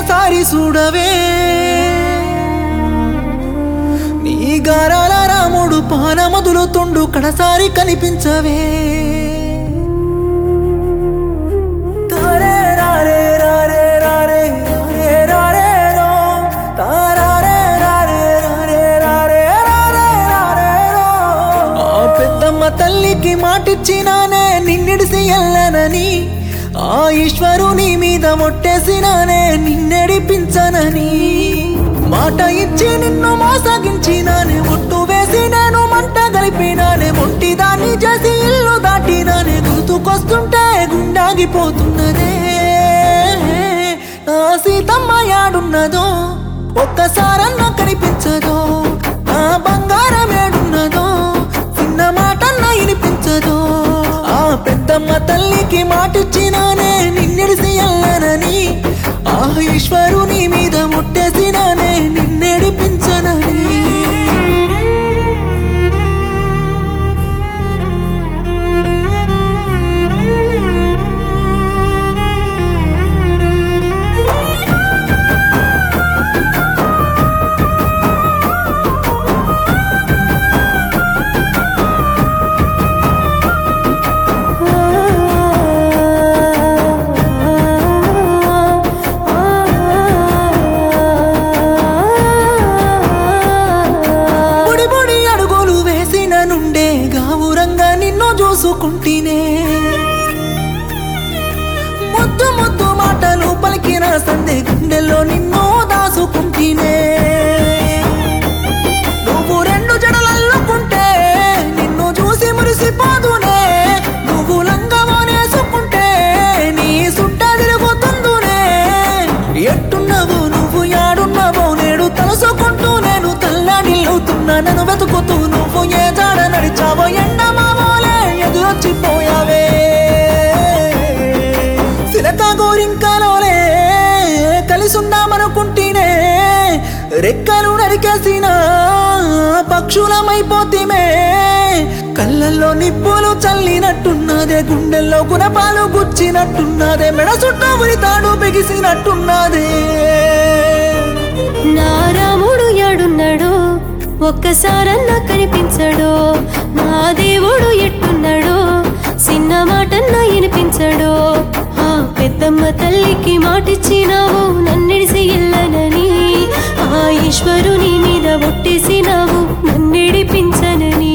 ఒక్కసారి చూడవే నీ గారాల రాముడు పానమదులుతుండు కడసారి కనిపించవే తారే రారే రారే రారే రారే రారే రో. తారారే రారే రారే రారే రారే రారే రో. ఆ పెద్దమ్మ తల్లికి మాటిచ్చినానే నిన్నిడిసి ఎల్లనని ఆ ఈశ్వరుని మీద మొట్టేసినానే నిన్నెడిపించనని మాట ఇచ్చి నిన్ను మోసగించినానే ఒట్టు వేసి నేను మంట గలిపినానే మొట్టిదాన్ని చేసి ఇల్లు దాటినానే గుర్తుకొస్తుంటే గుండాగిపోతున్నదే నా సీతమ్మ యాడున్నదో ఒక్కసారన్న కనిపించదో నా బంగారం ఏడున్నదో చిన్న మాటన్న వినిపించదో ఆ పెద్దమ్మ తల్లికి మాటిచ్చినానే నిన్నెడిసి ఎల్లనని ఆ ఈశ్వరుని మీద ముట్టేసినానే నిన్నెడిపించనని బుడి బుడి అడుగులు వేసిన నుండే గావురంగా నిన్ను చూసుకుంటేనే ముద్దు ముద్దు మాటలు పలికిన సందే గుండెల్లో నిన్ను దాసుకుంటేనే నువ్వు రెండు జడలల్లుకుంటే నిన్ను చూసి మురిసిపోదునే నువ్వు లంగమోనేసుకుంటే నీ సుట్ట తిరుగుతుందునే ఎట్టున్నావు నువ్వు యాడున్నావో నేడు తలుసుకుంటూ నేను తల్లడిల్లుతున్నా నన్ను వెతుకుతూ నువ్వు ఏ జాడ నడిచావో ఎండమావోలే ఎదురొచ్చిపోయావే సిలక గోరింకలోలే కలిసుందామనుకుంటేనే రెక్కలు నరికేసిన పక్షులమైపోతిమే కళ్ళల్లో నిప్పులు చల్లినట్టున్నదే గుండెల్లో గుణపాలు గుచ్చినట్టున్నదే మెడ చుట్టూ ఉరితాడు బిగిసినట్టున్నదే నా రాముడు యాడున్నాడో ఒక్కసారన్నా కనిపించడో నా దేవుడు ఎట్టున్నాడో చిన్న మాటన్నా వినిపించడో ఆ పెద్దమ్మ తల్లికి మాటిచ్చినావు నన్నిడిసి ఎల్లనని ఆ ఈశ్వరుని మీద ఒట్టేసినావు నన్నిడిపించనని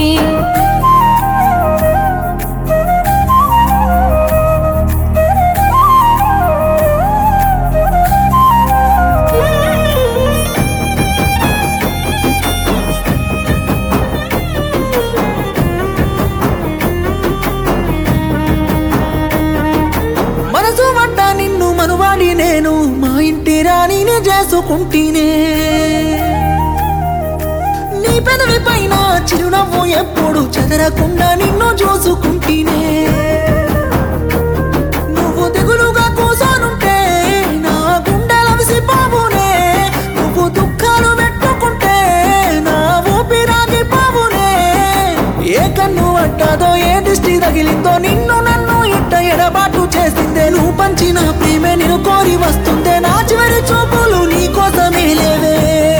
మనసు వంట నిన్ను మనువాడి నేను మా ఇంటి రాణిని చేసుకుంటేనే నీ పెదవి పైన చిరునవ్వు ఎప్పుడు చెదరకుండా నిన్ను చూసుకుంటేనే నువ్వు దిగులుగా కూసోనుంటే నా గుండెల విసిపోవునే నువ్వు దుఃఖాలు పెట్టుకుంటే నా ఊపిరాగిపోవునే ఏ కన్ను పట్టదో ఏ దిష్టి తగిలిందో నిన్ను నన్ను ఇట్ట ఎడబాటు చేసిందే నువ్వు పంచిన ప్రేమే నేను కోరి వస్తుందే నా చివరి చూపులు నీ కోసమే లేవే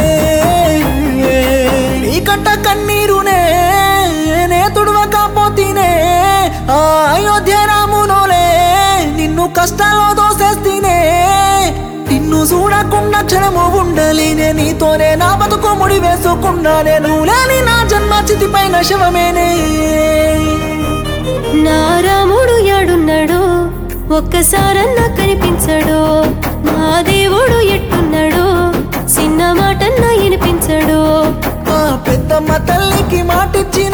నీ కట్ట కన్నీరునే నే తుడవకపోతేనే ఆ అయోధ్య రామునోలే నిన్ను కష్టాల్లో దోసేస్తేనే నిన్ను చూడకుండా క్షణము ఉండలేనే నీతోనే నా బతుకు ముడి వేసుకున్నానే నువ్వు లేని నా జన్మ చితిపైన శవమేనే నా రాముడు యాడున్నాడో ఒక్కసారన్నా కనిపించడో నా దేవుడు ఎట్టున్నాడో చిన్న మాటన్నా వినిపించడో ఆ పెద్దమ్మ తల్లికి మాటిచ్చిన